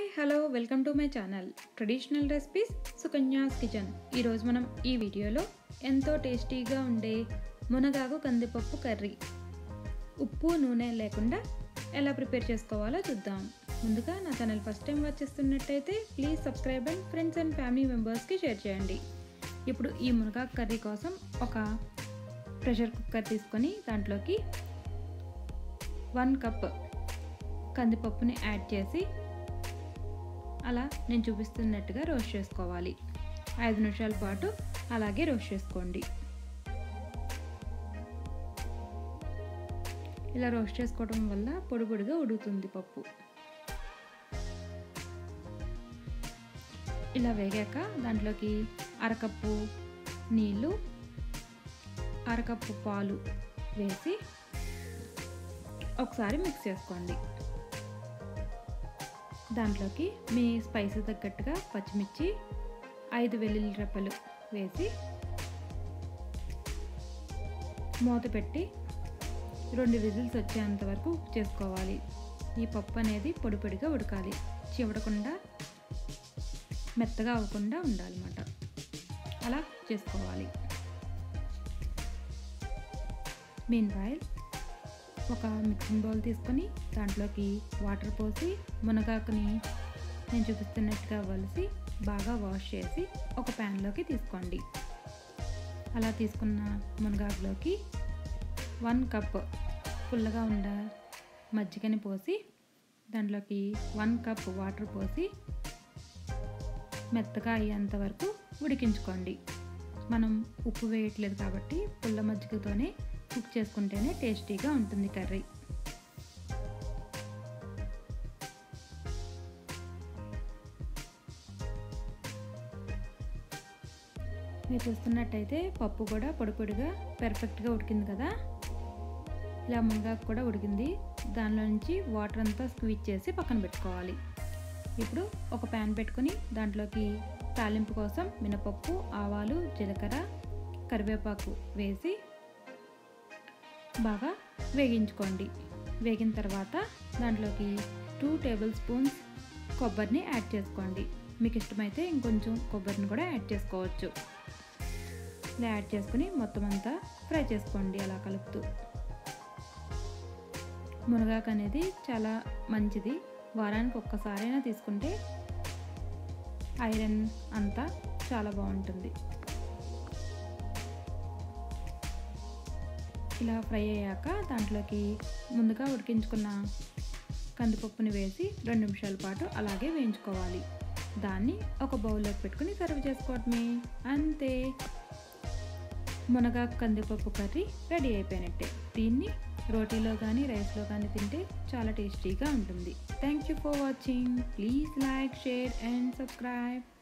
hello welcome to my channel traditional recipes Sukanya's kitchen ఈరోజు మనం ఈ వీడియోలో ఎంతో టేస్టీగా ఉండే మునగాకు కందిపప్పు కర్రీ ఉప్పు నూనె లేకుండా ఎలా ప్రిపేర్ చేసుకోవాలో చూద్దాం ముందుగా నా ఛానల్ ఫస్ట్ టైం వచ్చేస్తున్నట్టయితే please subscribe and friends and family మెంబర్స్కి షేర్ చేయండి ఇప్పుడు ఈ మునగాకు కర్రీ కోసం ఒక ప్రెషర్ కుక్కర్ తీసుకొని దాంట్లోకి వన్ కప్ కందిపప్పుని యాడ్ చేసి అలా నేను చూపిస్తున్నట్టుగా రోస్ట్ చేసుకోవాలి ఐదు నిమిషాల పాటు అలాగే రోస్ట్ చేసుకోండి ఇలా రోస్ట్ చేసుకోవడం వల్ల పొడి పొడిగా ఉడుకుతుంది పప్పు ఇలా వేగాక దాంట్లోకి అరకప్పు నీళ్ళు అరకప్పు పాలు వేసి ఒకసారి మిక్స్ చేసుకోండి దాంట్లోకి మీ స్పైసీ తగ్గట్టుగా పచ్చిమిర్చి ఐదు వెల్లుల్లి రెప్పలు వేసి మూత పెట్టి రెండు విజిల్స్ వచ్చేంత వరకు కుక్ చేసుకోవాలి ఈ పప్పు అనేది పొడి పొడిగా ఉడకాలి చివడకుండా మెత్తగా అవ్వకుండా ఉండాలన్నమాట అలా కుక్ చేసుకోవాలి మీన్ ఆయిల్ ఒక మిక్సింగ్ బౌల్ తీసుకొని దాంట్లోకి వాటర్ పోసి మునగాకుని నేను చూపిస్తున్నట్టుగా వలిసి బాగా వాష్ చేసి ఒక ప్యాన్లోకి తీసుకోండి అలా తీసుకున్న మునగాకులోకి వన్ కప్ ఫుల్గా ఉండ మజ్జిగని పోసి దాంట్లోకి వన్ కప్ వాటర్ పోసి మెత్తగా అయ్యేంత వరకు ఉడికించుకోండి మనం ఉప్పు వేయట్లేదు కాబట్టి పుల్ల మజ్జిగతోనే కుక్ చేసుకుంటేనే టేస్టీగా ఉంటుంది కర్రీ మీరు చూస్తున్నట్టయితే పప్పు కూడా పొడి పొడిగా పెర్ఫెక్ట్గా ఉడికింది కదా ఇలా మునగాకు కూడా ఉడికింది దానిలో నుంచి వాటర్ అంతా స్క్వీజ్ చేసి పక్కన పెట్టుకోవాలి ఇప్పుడు ఒక ప్యాన్ పెట్టుకొని దాంట్లోకి తాలింపు కోసం మినపప్పు ఆవాలు జీలకర్ర కరివేపాకు వేసి బాగా వేగించుకోండి వేగిన తర్వాత దాంట్లోకి టూ టేబుల్ స్పూన్స్ కొబ్బరిని యాడ్ చేసుకోండి మీకు ఇష్టమైతే ఇంకొంచెం కొబ్బరిని కూడా యాడ్ చేసుకోవచ్చు ఇలా యాడ్ చేసుకుని మొత్తం అంతా ఫ్రై చేసుకోండి అలా కలుపుతూ మునగాకు అనేది చాలా మంచిది వారానికి ఒక్కసారైనా తీసుకుంటే ఐరన్ అంతా చాలా బాగుంటుంది ఇలా ఫ్రై అయ్యాక దాంట్లోకి ముందుగా ఉడికించుకున్న కందిపప్పుని వేసి రెండు నిమిషాల పాటు అలాగే వేయించుకోవాలి దాన్ని ఒక బౌల్లోకి పెట్టుకుని సర్వ్ చేసుకోవటమే అంతే మునగాకు కందిపప్పు కర్రీ రెడీ అయిపోయినట్టే దీన్ని రోటీలో కానీ రైస్లో కానీ తింటే చాలా టేస్టీగా ఉంటుంది thank you for watching please like share and subscribe